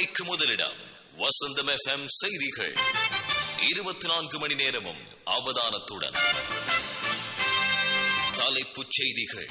உண்மைக்கு முதலிடம் வசந்தம் எஃப்எம் செய்திகள் இருபத்தி நான்கு மணி நேரமும் அவதானத்துடன் தலைப்புச் செய்திகள்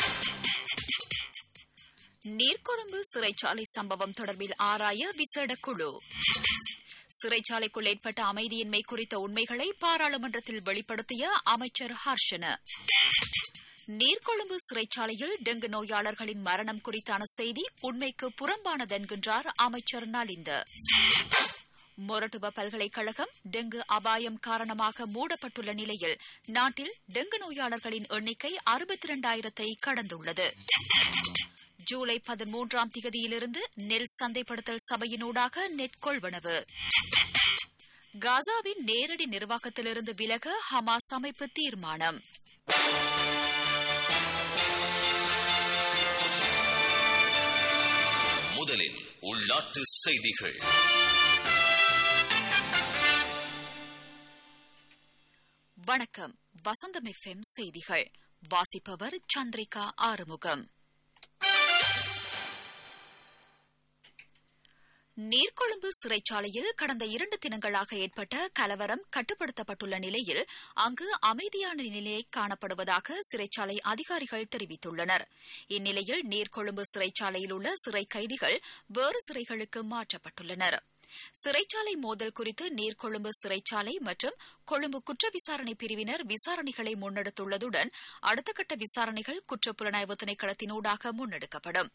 நீர்கொழும்பு சிறைச்சாலை சம்பவம் தொடர்பில் ஆராய விசேட குழு சிறைச்சாலைக்குள் ஏற்பட்ட அமைதியின்மை குறித்த உண்மைகளை பாராளுமன்றத்தில் வெளிப்படுத்திய அமைச்சர் ஹர்ஷன நீர்கொழும்பு சிறைச்சாலையில் டெங்கு நோயாளர்களின் மரணம் குறித்தான செய்தி உண்மைக்கு புறம்பானதென்கின்றார் அமைச்சர் நலிந்த மொரட்டுவ பல்கலைக்கழகம் டெங்கு அபாயம் காரணமாக மூடப்பட்டுள்ள நிலையில் நாட்டில் டெங்கு நோயாளர்களின் எண்ணிக்கை அறுபத்தி இரண்டாயிரத்தை கடந்துள்ளது ஜூலை பதிமூன்றாம் திகதியிலிருந்து நெல் சந்தைப்படுத்தல் சபையினூடாக நெற் கொள்வனவு காசாவின் நேரடி நிர்வாகத்திலிருந்து விலக ஹமாஸ் அமைப்பு தீர்மானம் முதலில் உள்நாட்டு செய்திகள் வணக்கம் வசந்தம் எஃப்எம் செய்திகள் வாசிப்பவர் சந்திரிகா ஆறுமுகம் நீர்கொழும்பு சிறைச்சாலையில் கடந்த இரண்டு தினங்களாக ஏற்பட்ட கலவரம் கட்டுப்படுத்தப்பட்டுள்ள நிலையில் அங்கு அமைதியான நிலை காணப்படுவதாக சிறைச்சாலை அதிகாரிகள் தெரிவித்துள்ளனர் இந்நிலையில் நீர்கொழும்பு சிறைச்சாலையில் உள்ள சிறை கைதிகள் வேறு சிறைகளுக்கு மாற்றப்பட்டுள்ளனர் சிறைச்சாலை மோதல் குறித்து நீர்கொழும்பு சிறைச்சாலை மற்றும் கொழும்பு குற்ற விசாரணை பிரிவினர் விசாரணைகளை முன்னெடுத்துள்ளதுடன் அடுத்த கட்ட விசாரணைகள் குற்றப்புலனாய்வு திணைக்களத்தினூடாக முன்னெடுக்கப்படும்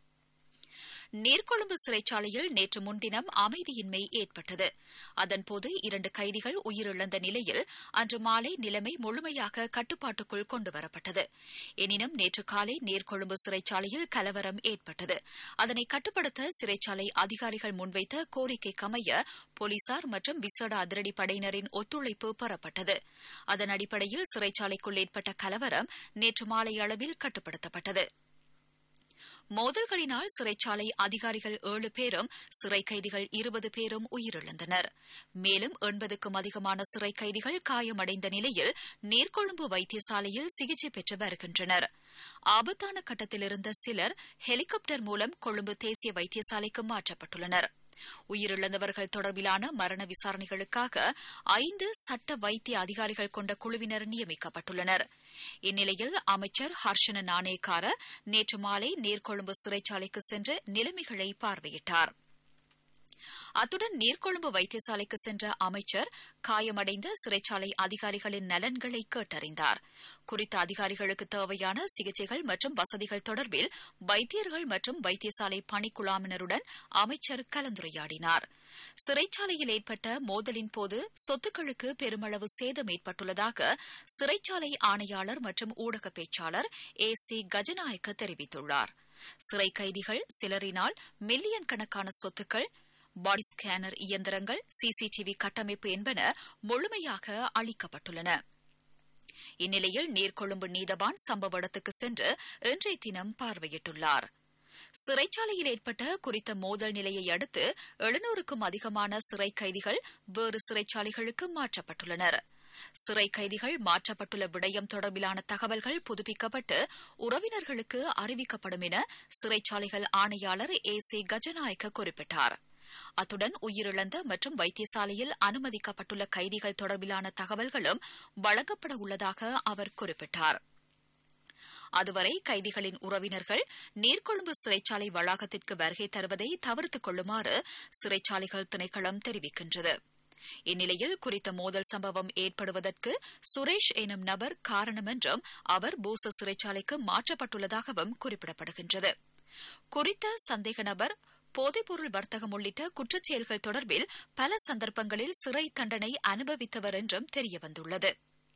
நீர்கொழும்பு சிறைச்சாலையில் நேற்று முன்தினம் அமைதியின்மை ஏற்பட்டது அதன்போது இரண்டு கைதிகள் உயிரிழந்த நிலையில் அன்று மாலை நிலைமை முழுமையாக கட்டுப்பாட்டுக்குள் கொண்டுவரப்பட்டது எனினும் நேற்று காலை நீர்கொழும்பு சிறைச்சாலையில் கலவரம் ஏற்பட்டது அதனை கட்டுப்படுத்த சிறைச்சாலை அதிகாரிகள் முன்வைத்த கோரிக்கைக்கமைய போலீசார் மற்றும் விசேட அதிரடி படையினரின் ஒத்துழைப்பு பெறப்பட்டது அதன் அடிப்படையில் சிறைச்சாலைக்குள் ஏற்பட்ட கலவரம் நேற்று மாலை அளவில் கட்டுப்படுத்தப்பட்டது மோதல்களினால் சிறைச்சாலை அதிகாரிகள் ஏழு பேரும் சிறை கைதிகள் இருபது பேரும் உயிரிழந்தனர் மேலும் எண்பதுக்கும் அதிகமான சிறை கைதிகள் காயமடைந்த நிலையில் நீர்கொழும்பு வைத்தியசாலையில் சிகிச்சை பெற்று வருகின்றனர் ஆபத்தான கட்டத்தில் இருந்த சிலர் ஹெலிகாப்டர் மூலம் கொழும்பு தேசிய வைத்தியசாலைக்கு மாற்றப்பட்டுள்ளனர் உயிரிழந்தவர்கள் தொடர்பிலான மரண விசாரணைகளுக்காக ஐந்து சட்ட வைத்திய அதிகாரிகள் கொண்ட குழுவினர் நியமிக்கப்பட்டுள்ளனர் இந்நிலையில் அமைச்சர் ஹர்ஷன நாணயக்கார நேற்று மாலை நீர்கொழும்பு சிறைச்சாலைக்கு சென்று நிலைமைகளை பார்வையிட்டார் அத்துடன் நீர்கொழும்பு வைத்தியசாலைக்கு சென்ற அமைச்சர் காயமடைந்த சிறைச்சாலை அதிகாரிகளின் நலன்களை கேட்டறிந்தார் குறித்த அதிகாரிகளுக்கு தேவையான சிகிச்சைகள் மற்றும் வசதிகள் தொடர்பில் வைத்தியர்கள் மற்றும் வைத்தியசாலை பணிக்குழாமினருடன் அமைச்சர் கலந்துரையாடினார் சிறைச்சாலையில் ஏற்பட்ட மோதலின் போது சொத்துக்களுக்கு பெருமளவு சேதம் ஏற்பட்டுள்ளதாக சிறைச்சாலை ஆணையாளர் மற்றும் ஊடக பேச்சாளர் ஏ சி கஜநாயக்க தெரிவித்துள்ளார் சிறை கைதிகள் சிலரினால் மில்லியன் கணக்கான சொத்துக்கள் பாடி ஸ்கேனர் இயந்திரங்கள் சிசிடிவி கட்டமைப்பு என்பன முழுமையாக அளிக்கப்பட்டுள்ளன இந்நிலையில் நீர்கொழும்பு நீதவான் சம்பவ இடத்துக்கு சென்று இன்றைய தினம் பார்வையிட்டுள்ளார் சிறைச்சாலையில் ஏற்பட்ட குறித்த மோதல் நிலையை அடுத்து எழுநூறுக்கும் அதிகமான சிறை கைதிகள் வேறு சிறைச்சாலைகளுக்கு மாற்றப்பட்டுள்ளனர் சிறை கைதிகள் மாற்றப்பட்டுள்ள விடயம் தொடர்பிலான தகவல்கள் புதுப்பிக்கப்பட்டு உறவினர்களுக்கு அறிவிக்கப்படும் என சிறைச்சாலைகள் ஆணையாளர் ஏ சி கஜநாயக்க குறிப்பிட்டார் அத்துடன் உயிரிழந்த மற்றும் வைத்தியசாலையில் அனுமதிக்கப்பட்டுள்ள கைதிகள் தொடர்பிலான தகவல்களும் வழங்கப்பட உள்ளதாக அவர் குறிப்பிட்டார் அதுவரை கைதிகளின் உறவினர்கள் நீர்கொழும்பு சிறைச்சாலை வளாகத்திற்கு வருகை தருவதை தவிர்த்துக் கொள்ளுமாறு சிறைச்சாலைகள் திணைக்களம் தெரிவிக்கின்றது இந்நிலையில் குறித்த மோதல் சம்பவம் ஏற்படுவதற்கு சுரேஷ் எனும் நபர் காரணம் என்றும் அவர் பூச சிறைச்சாலைக்கு மாற்றப்பட்டுள்ளதாகவும் குறிப்பிடப்படுகின்றது குறித்த சந்தேக நபர் போதைப்பொருள் வர்த்தகம் உள்ளிட்ட குற்றச்செயல்கள் தொடர்பில் பல சந்தர்ப்பங்களில் சிறை தண்டனை அனுபவித்தவர் என்றும் தெரியவந்துள்ளது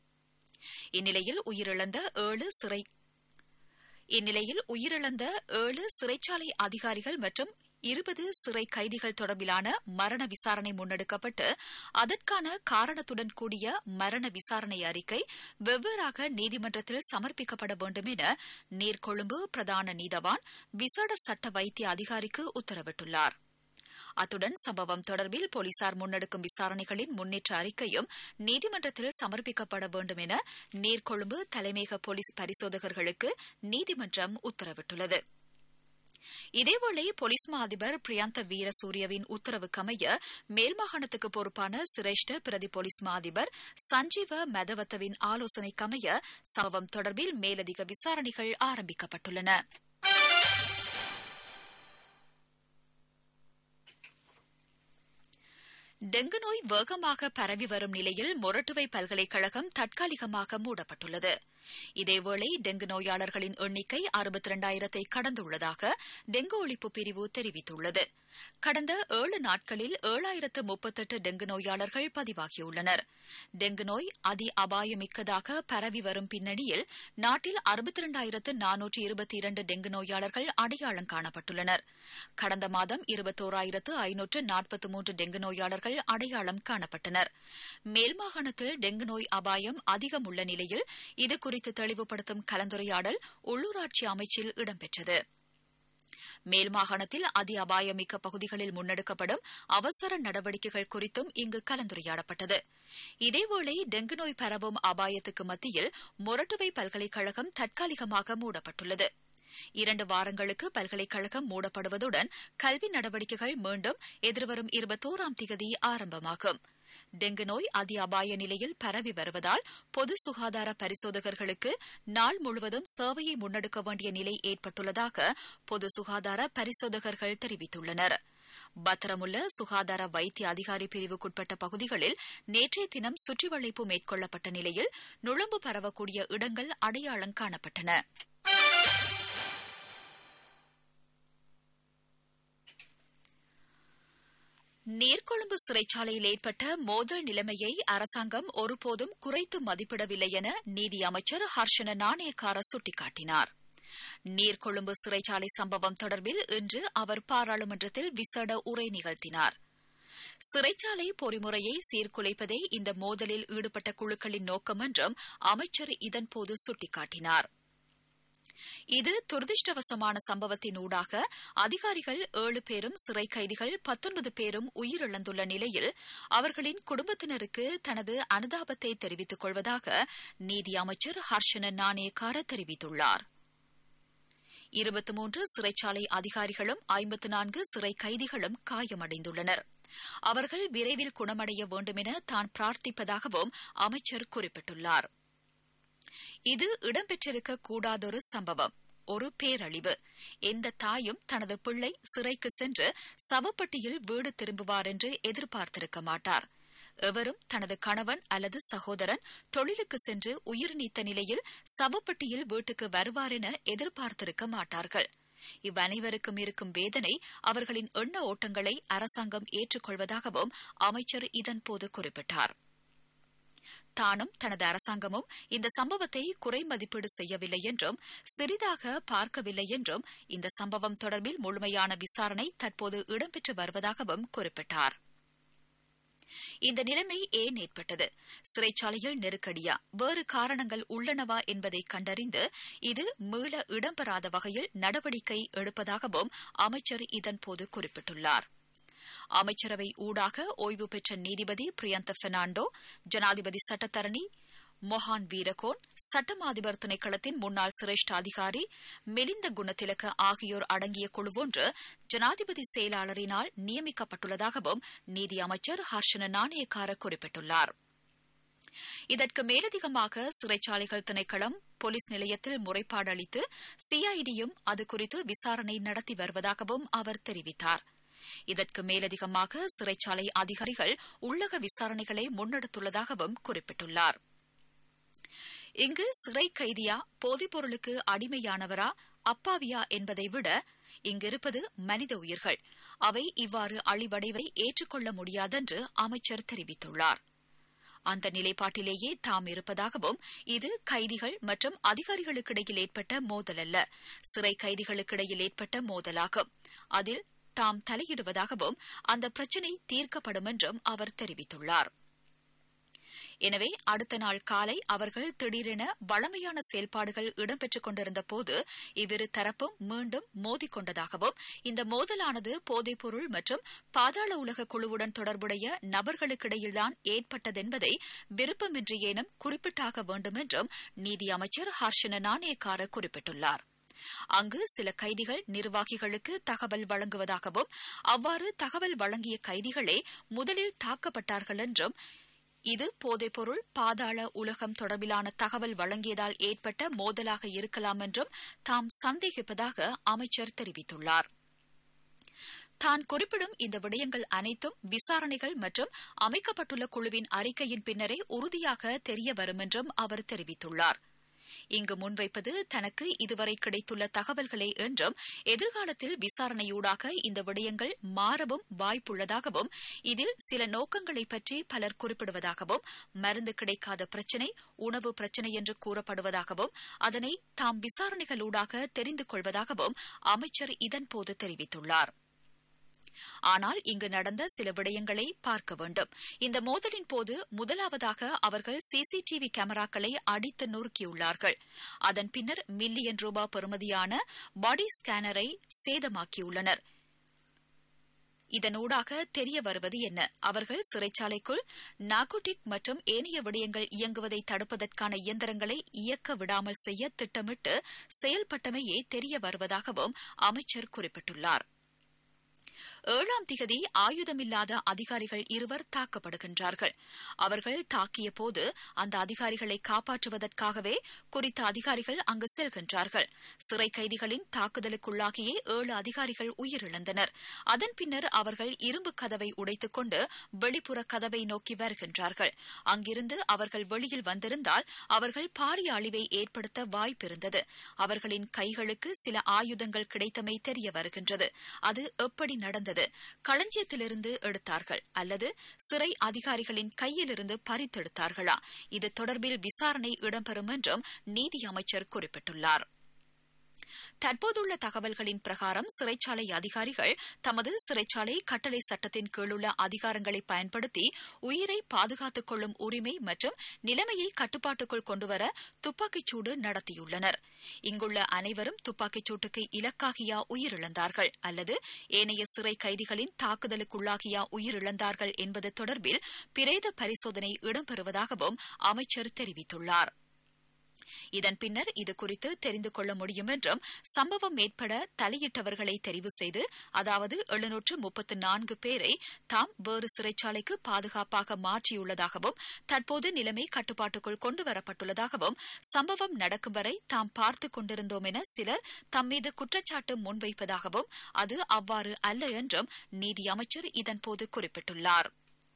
இந்நிலையில் உயிரிழந்த ஏழு சிறை இந்நிலையில் உயிரிழந்த ஏழு சிறைச்சாலை அதிகாரிகள் மற்றும் இருபது சிறை கைதிகள் தொடர்பிலான மரண விசாரணை முன்னெடுக்கப்பட்டு அதற்கான காரணத்துடன் கூடிய மரண விசாரணை அறிக்கை வெவ்வேறாக நீதிமன்றத்தில் சமர்ப்பிக்கப்பட வேண்டும் என நீர்கொழும்பு பிரதான நீதவான் விசேட சட்ட வைத்திய அதிகாரிக்கு உத்தரவிட்டுள்ளார் அத்துடன் சம்பவம் தொடர்பில் போலீசார் முன்னெடுக்கும் விசாரணைகளின் முன்னேற்ற அறிக்கையும் நீதிமன்றத்தில் சமர்ப்பிக்கப்பட வேண்டும் என நீர்கொழும்பு தலைமையக போலீஸ் பரிசோதகர்களுக்கு நீதிமன்றம் உத்தரவிட்டுள்ளது இதேவேளை பொலிஸ் மா அதிபர் பிரியந்த வீரசூரியவின் உத்தரவுக்கமைய மேல் மாகாணத்துக்கு பொறுப்பான சிரேஷ்ட பிரதி பொலிஸ் மா அதிபர் சஞ்சீவ மெதவத்தவின் ஆலோசனைக்கமைய சம்பவம் தொடர்பில் மேலதிக விசாரணைகள் ஆரம்பிக்கப்பட்டுள்ளன டெங்கு நோய் வேகமாக பரவி வரும் நிலையில் மொரட்டுவை பல்கலைக்கழகம் தற்காலிகமாக மூடப்பட்டுள்ளது இதேவேளை டெங்கு நோயாளர்களின் எண்ணிக்கை அறுபத்தி இரண்டாயிரத்தை கடந்துள்ளதாக டெங்கு ஒழிப்பு பிரிவு தெரிவித்துள்ளது கடந்த ஏழு நாட்களில் ஏழாயிரத்து முப்பத்தெட்டு டெங்கு நோயாளர்கள் பதிவாகியுள்ளனர் டெங்கு நோய் அதி அபாயமிக்கதாக பரவி வரும் பின்னணியில் நாட்டில் அறுபத்தி இரண்டாயிரத்து நானூற்று இருபத்தி இரண்டு டெங்கு நோயாளர்கள் அடையாளம் காணப்பட்டுள்ளனர் கடந்த மாதம் இருபத்தோராயிரத்து ஐநூற்று நாற்பத்தி மூன்று டெங்கு நோயாளர்கள் அடையாளம் காணப்பட்டனர் மேல் மாகாணத்தில் டெங்கு நோய் அபாயம் அதிகம் உள்ள நிலையில் இதுகுறித்து தெளிவுபடுத்தும் கலந்துரையாடல் உள்ளூராட்சி அமைச்சில் இடம்பெற்றது மேல் மாகாணத்தில் அதி அபாயமிக்க பகுதிகளில் முன்னெடுக்கப்படும் அவசர நடவடிக்கைகள் குறித்தும் இங்கு கலந்துரையாடப்பட்டது இதேவேளை டெங்கு நோய் பரவும் அபாயத்துக்கு மத்தியில் மொரட்டுவை பல்கலைக்கழகம் தற்காலிகமாக மூடப்பட்டுள்ளது இரண்டு வாரங்களுக்கு பல்கலைக்கழகம் மூடப்படுவதுடன் கல்வி நடவடிக்கைகள் மீண்டும் எதிர்வரும் இருபத்தோராம் திகதி ஆரம்பமாகும் டெங்கு நோய் அதி அபாய நிலையில் பரவி வருவதால் பொது சுகாதார பரிசோதகர்களுக்கு நாள் முழுவதும் சேவையை முன்னெடுக்க வேண்டிய நிலை ஏற்பட்டுள்ளதாக பொது சுகாதார பரிசோதகர்கள் தெரிவித்துள்ளனர் பத்திரமுள்ள சுகாதார வைத்திய அதிகாரி பிரிவுக்குட்பட்ட பகுதிகளில் நேற்றைய தினம் சுற்றிவளைப்பு மேற்கொள்ளப்பட்ட நிலையில் நுழம்பு பரவக்கூடிய இடங்கள் அடையாளம் காணப்பட்டன நீர்கொழும்பு சிறைச்சாலையில் ஏற்பட்ட மோதல் நிலைமையை அரசாங்கம் ஒருபோதும் குறைத்து மதிப்பிடவில்லை என நீதி அமைச்சர் ஹர்ஷன நாணயக்கார சுட்டிக்காட்டினார் நீர்கொழும்பு சிறைச்சாலை சம்பவம் தொடர்பில் இன்று அவர் பாராளுமன்றத்தில் விசேட உரை நிகழ்த்தினார் சிறைச்சாலை பொறிமுறையை சீர்குலைப்பதே இந்த மோதலில் ஈடுபட்ட குழுக்களின் நோக்கம் என்றும் அமைச்சர் இதன்போது சுட்டிக்காட்டினார் இது துரதிருஷ்டவசமான சம்பவத்தினூடாக அதிகாரிகள் ஏழு பேரும் சிறை கைதிகள் பத்தொன்பது பேரும் உயிரிழந்துள்ள நிலையில் அவர்களின் குடும்பத்தினருக்கு தனது அனுதாபத்தை தெரிவித்துக் கொள்வதாக நீதி அமைச்சர் ஹர்ஷன நாணயக்கார தெரிவித்துள்ளார் இருபத்தி மூன்று சிறைச்சாலை அதிகாரிகளும் ஐம்பத்து நான்கு சிறை கைதிகளும் காயமடைந்துள்ளனர் அவர்கள் விரைவில் குணமடைய வேண்டுமென தான் பிரார்த்திப்பதாகவும் அமைச்சர் குறிப்பிட்டுள்ளார் இது இடம்பெற்றிருக்க கூடாதொரு சம்பவம் ஒரு பேரழிவு எந்த தாயும் தனது பிள்ளை சிறைக்கு சென்று சவப்பட்டியில் வீடு திரும்புவார் என்று எதிர்பார்த்திருக்க மாட்டார் எவரும் தனது கணவன் அல்லது சகோதரன் தொழிலுக்கு சென்று உயிர் நீத்த நிலையில் சவப்பட்டியில் வீட்டுக்கு வருவார் என எதிர்பார்த்திருக்க மாட்டார்கள் இவ்வனைவருக்கும் இருக்கும் வேதனை அவர்களின் எண்ண ஓட்டங்களை அரசாங்கம் ஏற்றுக்கொள்வதாகவும் அமைச்சர் இதன்போது குறிப்பிட்டார் தானும் தனது அரசாங்கமும் இந்த சம்பவத்தை குறை மதிப்பீடு செய்யவில்லை என்றும் சிறிதாக பார்க்கவில்லை என்றும் இந்த சம்பவம் தொடர்பில் முழுமையான விசாரணை தற்போது இடம்பெற்று வருவதாகவும் குறிப்பிட்டார் இந்த நிலைமை ஏன் ஏற்பட்டது சிறைச்சாலையில் நெருக்கடியா வேறு காரணங்கள் உள்ளனவா என்பதை கண்டறிந்து இது மீள இடம்பெறாத வகையில் நடவடிக்கை எடுப்பதாகவும் அமைச்சர் இதன்போது குறிப்பிட்டுள்ளார் அமைச்சரவை ஊடாக ஓய்வு பெற்ற நீதிபதி பிரியந்த பெர்னாண்டோ ஜனாதிபதி சட்டத்தரணி மொஹான் வீரகோன் சட்டம் அதிபர் திணைக்களத்தின் முன்னாள் சிரேஷ்ட அதிகாரி மிலிந்த குணத்திலக்க ஆகியோர் அடங்கிய குழுவொன்று ஜனாதிபதி செயலாளரினால் நியமிக்கப்பட்டுள்ளதாகவும் நீதி அமைச்சர் ஹர்ஷன நாணயக்கார குறிப்பிட்டுள்ளார் இதற்கு மேலதிகமாக சிறைச்சாலைகள் திணைக்களம் போலீஸ் நிலையத்தில் முறைப்பாடு அளித்து சிஐடியும் அது குறித்து விசாரணை நடத்தி வருவதாகவும் அவர் தெரிவித்தார் இதற்கு மேலதிகமாக சிறைச்சாலை அதிகாரிகள் உள்ளக விசாரணைகளை முன்னெடுத்துள்ளதாகவும் குறிப்பிட்டுள்ளார் இங்கு சிறை கைதியா போதைப்பொருளுக்கு அடிமையானவரா அப்பாவியா என்பதை விட இங்கிருப்பது மனித உயிர்கள் அவை இவ்வாறு அழிவடைவை ஏற்றுக்கொள்ள முடியாதென்று அமைச்சர் தெரிவித்துள்ளார் அந்த நிலைப்பாட்டிலேயே தாம் இருப்பதாகவும் இது கைதிகள் மற்றும் அதிகாரிகளுக்கிடையில் ஏற்பட்ட மோதல் அல்ல சிறை கைதிகளுக்கிடையில் ஏற்பட்ட மோதலாகும் அதில் தாம் தலையிடுவதாகவும் அந்த பிரச்சினை தீர்க்கப்படும் என்றும் அவர் தெரிவித்துள்ளார் எனவே அடுத்த நாள் காலை அவர்கள் திடீரென வளமையான செயல்பாடுகள் இடம்பெற்றுக் கொண்டிருந்த போது இவ்விரு தரப்பும் மீண்டும் மோதிக்கொண்டதாகவும் இந்த மோதலானது போதைப்பொருள் மற்றும் பாதாள உலக குழுவுடன் தொடர்புடைய நபர்களுக்கிடையில்தான் ஏற்பட்டதென்பதை விருப்பமின்றி ஏனும் குறிப்பிட்டாக வேண்டும் என்றும் நீதி அமைச்சர் ஹர்ஷன நாணயக்கார குறிப்பிட்டுள்ளார் அங்கு சில கைதிகள் நிர்வாகிகளுக்கு தகவல் வழங்குவதாகவும் அவ்வாறு தகவல் வழங்கிய கைதிகளே முதலில் தாக்கப்பட்டார்கள் என்றும் இது போதைப்பொருள் பாதாள உலகம் தொடர்பிலான தகவல் வழங்கியதால் ஏற்பட்ட மோதலாக இருக்கலாம் என்றும் தாம் சந்தேகிப்பதாக அமைச்சர் தெரிவித்துள்ளார் தான் குறிப்பிடும் இந்த விடயங்கள் அனைத்தும் விசாரணைகள் மற்றும் அமைக்கப்பட்டுள்ள குழுவின் அறிக்கையின் பின்னரே உறுதியாக தெரிய வரும் என்றும் அவர் தெரிவித்துள்ளார் இங்கு முன்வைப்பது தனக்கு இதுவரை கிடைத்துள்ள தகவல்களே என்றும் எதிர்காலத்தில் விசாரணையூடாக இந்த விடயங்கள் மாறவும் வாய்ப்புள்ளதாகவும் இதில் சில நோக்கங்களை பற்றி பலர் குறிப்பிடுவதாகவும் மருந்து கிடைக்காத பிரச்சினை உணவு பிரச்சினை என்று கூறப்படுவதாகவும் அதனை தாம் விசாரணைகளூடாக தெரிந்து கொள்வதாகவும் அமைச்சர் இதன்போது தெரிவித்துள்ளார் ஆனால் இங்கு நடந்த சில விடயங்களை பார்க்க வேண்டும் இந்த மோதலின் போது முதலாவதாக அவர்கள் சிசிடிவி கேமராக்களை அடித்து நொறுக்கியுள்ளார்கள் அதன் பின்னர் மில்லியன் ரூபாய் பெறுமதியான பாடி ஸ்கேனரை சேதமாக்கியுள்ளனர் இதனூடாக தெரிய வருவது என்ன அவர்கள் சிறைச்சாலைக்குள் நாகோட்டிக் மற்றும் ஏனைய விடயங்கள் இயங்குவதை தடுப்பதற்கான இயந்திரங்களை இயக்க விடாமல் செய்ய திட்டமிட்டு செயல்பட்டமையே தெரிய வருவதாகவும் அமைச்சர் குறிப்பிட்டுள்ளார் ஏழாம் திகதி ஆயுதமில்லாத அதிகாரிகள் இருவர் தாக்கப்படுகின்றார்கள் அவர்கள் தாக்கிய போது அந்த அதிகாரிகளை காப்பாற்றுவதற்காகவே குறித்த அதிகாரிகள் அங்கு செல்கின்றார்கள் சிறை கைதிகளின் தாக்குதலுக்குள்ளாகியே ஏழு அதிகாரிகள் உயிரிழந்தனர் அதன் பின்னர் அவர்கள் இரும்பு கதவை உடைத்துக் கொண்டு வெளிப்புற கதவை நோக்கி வருகின்றார்கள் அங்கிருந்து அவர்கள் வெளியில் வந்திருந்தால் அவர்கள் பாரிய அழிவை ஏற்படுத்த வாய்ப்பிருந்தது அவர்களின் கைகளுக்கு சில ஆயுதங்கள் கிடைத்தமை தெரிய வருகின்றது அது எப்படி நடந்தது களஞ்சியத்திலிருந்து எடுத்தார்கள் அல்லது சிறை அதிகாரிகளின் கையிலிருந்து பறித்தெடுத்தார்களா இது தொடர்பில் விசாரணை இடம்பெறும் என்றும் நீதி அமைச்சர் குறிப்பிட்டுள்ளார் தற்போதுள்ள தகவல்களின் பிரகாரம் சிறைச்சாலை அதிகாரிகள் தமது சிறைச்சாலை கட்டளை சட்டத்தின் கீழுள்ள அதிகாரங்களை பயன்படுத்தி உயிரை பாதுகாத்துக் கொள்ளும் உரிமை மற்றும் நிலைமையை கட்டுப்பாட்டுக்குள் கொண்டுவர துப்பாக்கிச்சூடு நடத்தியுள்ளனர் இங்குள்ள அனைவரும் துப்பாக்கிச் சூட்டுக்கு இலக்காகியா உயிரிழந்தார்கள் அல்லது ஏனைய சிறை கைதிகளின் தாக்குதலுக்குள்ளாகியா உயிரிழந்தார்கள் என்பது தொடர்பில் பிரேத பரிசோதனை இடம்பெறுவதாகவும் அமைச்சர் தெரிவித்துள்ளார் இதன் பின்னர் இதுகுறித்து தெரிந்து கொள்ள முடியும் என்றும் சம்பவம் ஏற்பட தலையிட்டவர்களை தெரிவு செய்து அதாவது எழுநூற்று முப்பத்து நான்கு பேரை தாம் வேறு சிறைச்சாலைக்கு பாதுகாப்பாக மாற்றியுள்ளதாகவும் தற்போது நிலைமை கட்டுப்பாட்டுக்குள் கொண்டுவரப்பட்டுள்ளதாகவும் சம்பவம் நடக்கும் வரை தாம் பார்த்துக் கொண்டிருந்தோம் என சிலர் தம்மீது குற்றச்சாட்டு முன்வைப்பதாகவும் அது அவ்வாறு அல்ல என்றும் நீதி அமைச்சர் இதன்போது குறிப்பிட்டுள்ளார்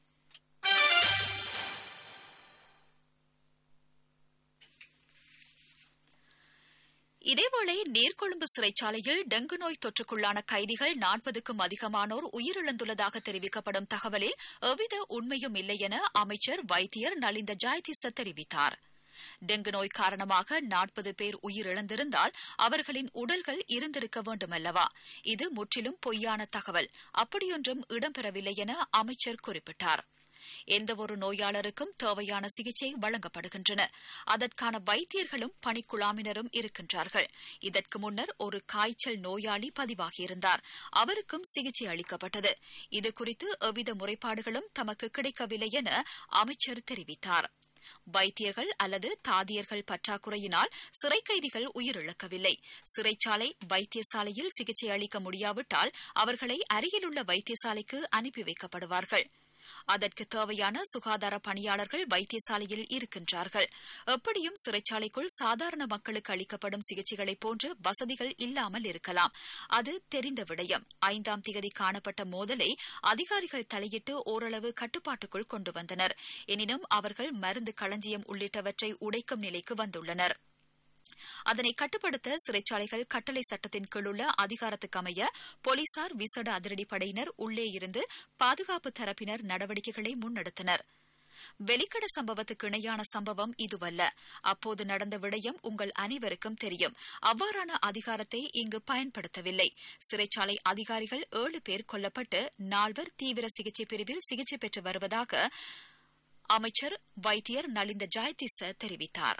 இதேவேளை நீர்கொழும்பு சிறைச்சாலையில் டெங்கு நோய் தொற்றுக்குள்ளான கைதிகள் நாற்பதுக்கும் அதிகமானோர் உயிரிழந்துள்ளதாக தெரிவிக்கப்படும் தகவலில் எவ்வித உண்மையும் இல்லை என அமைச்சர் வைத்தியர் நலிந்த ஜாய்திச தெரிவித்தார் டெங்கு நோய் காரணமாக நாற்பது பேர் உயிரிழந்திருந்தால் அவர்களின் உடல்கள் இருந்திருக்க வேண்டுமல்லவா இது முற்றிலும் பொய்யான தகவல் அப்படியொன்றும் இடம்பெறவில்லை என அமைச்சர் குறிப்பிட்டார் எந்தவொரு நோயாளருக்கும் தேவையான சிகிச்சை வழங்கப்படுகின்றன அதற்கான வைத்தியர்களும் பணிக்குழாமினரும் இருக்கின்றார்கள் இதற்கு முன்னர் ஒரு காய்ச்சல் நோயாளி பதிவாகியிருந்தார் அவருக்கும் சிகிச்சை அளிக்கப்பட்டது இதுகுறித்து எவ்வித முறைப்பாடுகளும் தமக்கு கிடைக்கவில்லை என அமைச்சர் தெரிவித்தார் வைத்தியர்கள் அல்லது தாதியர்கள் பற்றாக்குறையினால் சிறை கைதிகள் உயிரிழக்கவில்லை சிறைச்சாலை வைத்தியசாலையில் சிகிச்சை அளிக்க முடியாவிட்டால் அவர்களை அருகிலுள்ள வைத்தியசாலைக்கு அனுப்பி வைக்கப்படுவார்கள் அதற்கு தேவையான சுகாதார பணியாளர்கள் வைத்தியசாலையில் இருக்கின்றார்கள் எப்படியும் சிறைச்சாலைக்குள் சாதாரண மக்களுக்கு அளிக்கப்படும் சிகிச்சைகளைப் போன்று வசதிகள் இல்லாமல் இருக்கலாம் அது தெரிந்த விடயம் ஐந்தாம் திகதி காணப்பட்ட மோதலை அதிகாரிகள் தலையிட்டு ஓரளவு கட்டுப்பாட்டுக்குள் கொண்டு வந்தனர் எனினும் அவர்கள் மருந்து களஞ்சியம் உள்ளிட்டவற்றை உடைக்கும் நிலைக்கு வந்துள்ளனர் அதனை கட்டுப்படுத்த சிறைச்சாலைகள் கட்டளை சட்டத்தின் கீழுள்ள அதிகாரத்துக்கு அமைய போலீசார் விசேட அதிரடிப்படையினர் உள்ளே இருந்து பாதுகாப்பு தரப்பினர் நடவடிக்கைகளை முன்னெடுத்தனர் வெளிக்கட சம்பவத்துக்கு இணையான சம்பவம் இதுவல்ல அப்போது நடந்த விடயம் உங்கள் அனைவருக்கும் தெரியும் அவ்வாறான அதிகாரத்தை இங்கு பயன்படுத்தவில்லை சிறைச்சாலை அதிகாரிகள் ஏழு பேர் கொல்லப்பட்டு நால்வர் தீவிர சிகிச்சை பிரிவில் சிகிச்சை பெற்று வருவதாக அமைச்சர் வைத்தியர் நலிந்த ஜாயதிச தெரிவித்தார்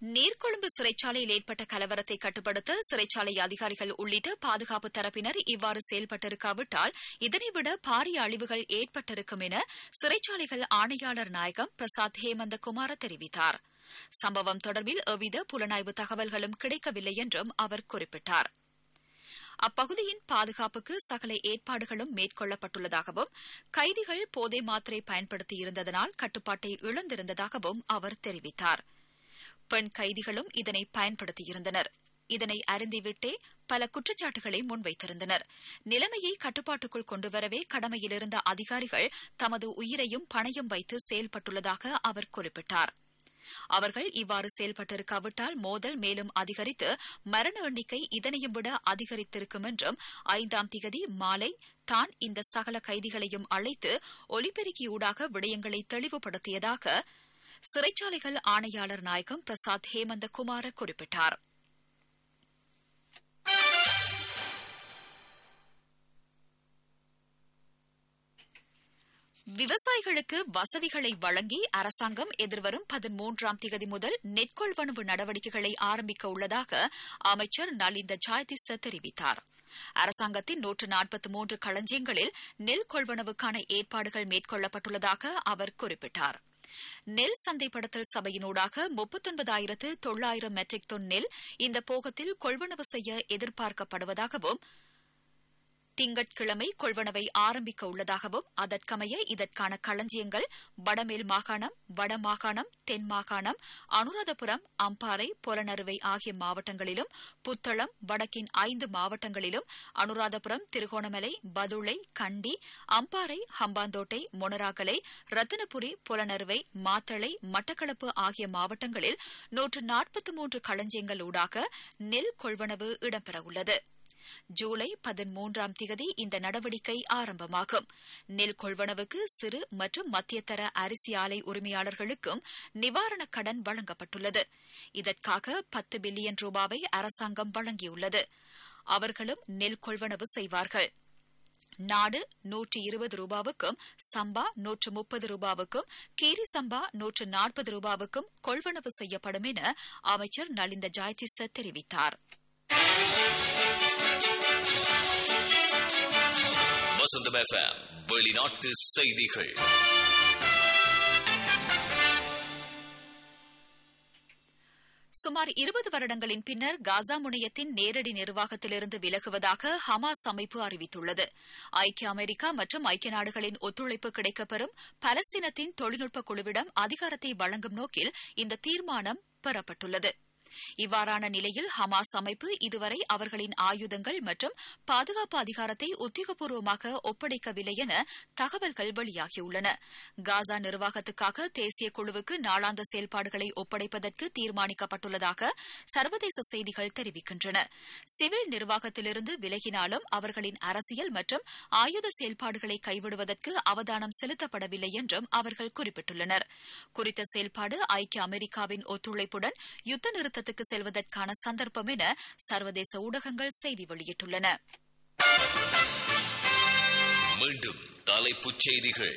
நீர்கொழும்பு சிறைச்சாலையில் ஏற்பட்ட கலவரத்தை கட்டுப்படுத்த சிறைச்சாலை அதிகாரிகள் உள்ளிட்ட பாதுகாப்பு தரப்பினர் இவ்வாறு செயல்பட்டிருக்காவிட்டால் இதனைவிட பாரிய அழிவுகள் ஏற்பட்டிருக்கும் என சிறைச்சாலைகள் ஆணையாளர் நாயகம் பிரசாத் ஹேமந்த குமார தெரிவித்தார் சம்பவம் தொடர்பில் எவ்வித புலனாய்வு தகவல்களும் கிடைக்கவில்லை என்றும் அவர் குறிப்பிட்டார் அப்பகுதியின் பாதுகாப்புக்கு சகல ஏற்பாடுகளும் மேற்கொள்ளப்பட்டுள்ளதாகவும் கைதிகள் போதை மாத்திரை பயன்படுத்தியிருந்ததனால் கட்டுப்பாட்டை இழந்திருந்ததாகவும் அவர் தெரிவித்தார் பெண் கைதிகளும் இதனை பயன்படுத்தியிருந்தனர் இதனை அறிந்துவிட்டே பல குற்றச்சாட்டுகளை முன்வைத்திருந்தனர் நிலைமையை கட்டுப்பாட்டுக்குள் கொண்டுவரவே கடமையிலிருந்த அதிகாரிகள் தமது உயிரையும் பணயம் வைத்து செயல்பட்டுள்ளதாக அவர் குறிப்பிட்டார் அவர்கள் இவ்வாறு செயல்பட்டிருக்காவிட்டால் மோதல் மேலும் அதிகரித்து மரண எண்ணிக்கை இதனையும் விட அதிகரித்திருக்கும் என்றும் ஐந்தாம் திகதி மாலை தான் இந்த சகல கைதிகளையும் அழைத்து ஒலிபெருக்கியூடாக விடயங்களை தெளிவுபடுத்தியதாக சிறைச்சாலைகள் ஆணையாளர் நாயகம் பிரசாத் ஹேமந்த குமார குறிப்பிட்டார் விவசாயிகளுக்கு வசதிகளை வழங்கி அரசாங்கம் எதிர்வரும் பதிமூன்றாம் திகதி முதல் நெற்கொள்வனவு நடவடிக்கைகளை ஆரம்பிக்க உள்ளதாக அமைச்சர் நலிந்த ஜாயதிச தெரிவித்தார் அரசாங்கத்தின் நூற்று நாற்பத்தி மூன்று களஞ்சியங்களில் நெல் கொள்வனவுக்கான ஏற்பாடுகள் மேற்கொள்ளப்பட்டுள்ளதாக அவர் குறிப்பிட்டார் நெல் சந்தைப்படுத்தல் சபையினூடாக முப்பத்தொன்பதாயிரத்து தொள்ளாயிரம் மெட்ரிக் டன் நெல் இந்த போகத்தில் கொள்வனவு செய்ய எதிர்பார்க்கப்படுவதாகவும் திங்கட்கிழமை கொள்வனவை ஆரம்பிக்க உள்ளதாகவும் அதற்கமைய இதற்கான களஞ்சியங்கள் வடமேல் மாகாணம் வடமாகாணம் தென் மாகாணம் அனுராதபுரம் அம்பாறை புலனறுவை ஆகிய மாவட்டங்களிலும் புத்தளம் வடக்கின் ஐந்து மாவட்டங்களிலும் அனுராதபுரம் திருகோணமலை பதுளை கண்டி அம்பாறை ஹம்பாந்தோட்டை மொனராகலை ரத்தினபுரி புலனறுவை மாத்தளை மட்டக்களப்பு ஆகிய மாவட்டங்களில் நூற்று நாற்பத்தி மூன்று களஞ்சியங்கள் ஊடாக நெல் கொள்வனவு இடம்பெறவுள்ளது ஜூலை பதிமூன்றாம் திகதி இந்த நடவடிக்கை ஆரம்பமாகும் நெல் கொள்வனவுக்கு சிறு மற்றும் மத்தியதர அரிசி ஆலை உரிமையாளர்களுக்கும் நிவாரணக் கடன் வழங்கப்பட்டுள்ளது இதற்காக பத்து பில்லியன் ரூபாவை அரசாங்கம் வழங்கியுள்ளது அவர்களும் நெல் கொள்வனவு செய்வார்கள் நாடு நூற்று இருபது ரூபாவுக்கும் சம்பா நூற்று முப்பது ரூபாவுக்கும் கீரி சம்பா நூற்று நாற்பது ரூபாவுக்கும் கொள்வனவு செய்யப்படும் என அமைச்சர் நலிந்த ஜாய்திச தெரிவித்தார் வசந்தம் எஃப்எம் வெளிநாட்டு செய்திகள் சுமார் இருபது வருடங்களின் பின்னர் காசா முனையத்தின் நேரடி நிர்வாகத்திலிருந்து விலகுவதாக ஹமாஸ் அமைப்பு அறிவித்துள்ளது ஐக்கிய அமெரிக்கா மற்றும் ஐக்கிய நாடுகளின் ஒத்துழைப்பு கிடைக்கப்பெறும் பலஸ்தீனத்தின் தொழில்நுட்ப குழுவிடம் அதிகாரத்தை வழங்கும் நோக்கில் இந்த தீர்மானம் பெறப்பட்டுள்ளது இவ்வாறான நிலையில் ஹமாஸ் அமைப்பு இதுவரை அவர்களின் ஆயுதங்கள் மற்றும் பாதுகாப்பு அதிகாரத்தை உத்தியோகபூர்வமாக ஒப்படைக்கவில்லை என தகவல்கள் வெளியாகியுள்ளன காசா நிர்வாகத்துக்காக தேசிய குழுவுக்கு நாளாந்த செயல்பாடுகளை ஒப்படைப்பதற்கு தீர்மானிக்கப்பட்டுள்ளதாக சர்வதேச செய்திகள் தெரிவிக்கின்றன சிவில் நிர்வாகத்திலிருந்து விலகினாலும் அவர்களின் அரசியல் மற்றும் ஆயுத செயல்பாடுகளை கைவிடுவதற்கு அவதானம் செலுத்தப்படவில்லை என்றும் அவர்கள் குறிப்பிட்டுள்ளனர் குறித்த செயல்பாடு ஐக்கிய அமெரிக்காவின் ஒத்துழைப்புடன் யுத்த நிறுத்தத்துக்கு செல்வதற்கான சந்தர்ப்பம் என சர்வதேச ஊடகங்கள் செய்தி வெளியிட்டுள்ளன மீண்டும் தலைப்புச் செய்திகள்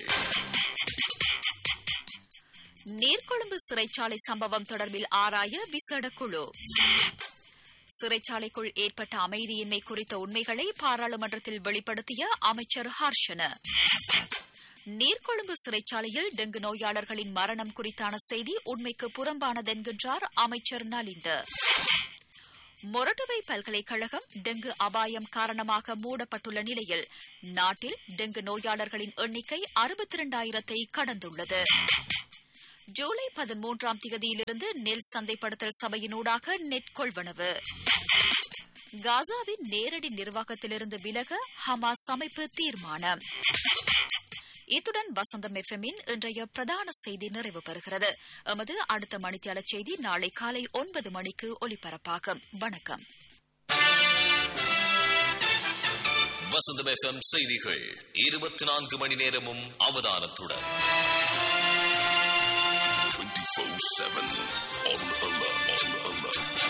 நீர்கொழும்பு சிறைச்சாலை சம்பவம் தொடர்பில் ஆராய விசேட குழு சிறைச்சாலைக்குள் ஏற்பட்ட அமைதியின்மை குறித்த உண்மைகளை பாராளுமன்றத்தில் வெளிப்படுத்திய அமைச்சர் ஹர்ஷன நீர்கொழும்பு சிறைச்சாலையில் டெங்கு நோயாளர்களின் மரணம் குறித்தான செய்தி உண்மைக்கு புறம்பானதென்கின்றார் அமைச்சர் நலிந்த மொரட்டுவை பல்கலைக்கழகம் டெங்கு அபாயம் காரணமாக மூடப்பட்டுள்ள நிலையில் நாட்டில் டெங்கு நோயாளர்களின் எண்ணிக்கை அறுபத்தி இரண்டாயிரத்தை கடந்துள்ளது ஜூலை பதிமூன்றாம் தேதியிலிருந்து நெல் சந்தைப்படுத்தல் சபையினூடாக நெட் கொள்வனவு காசாவின் நேரடி நிர்வாகத்திலிருந்து விலக ஹமாஸ் அமைப்பு தீர்மானம் இத்துடன் வசந்தம் எஃப்எம்மின் இன்றைய பிரதான செய்தி நிறைவு பெறுகிறது எமது அடுத்த மணித்தியால செய்தி நாளை காலை ஒன்பது மணிக்கு ஒலிபரப்பாகும் வணக்கம் வசந்தம் எஃப்எம் செய்திகள் இருபத்தி நான்கு மணி நேரமும் அவதானத்துடன் 24-7 on alert. On alert.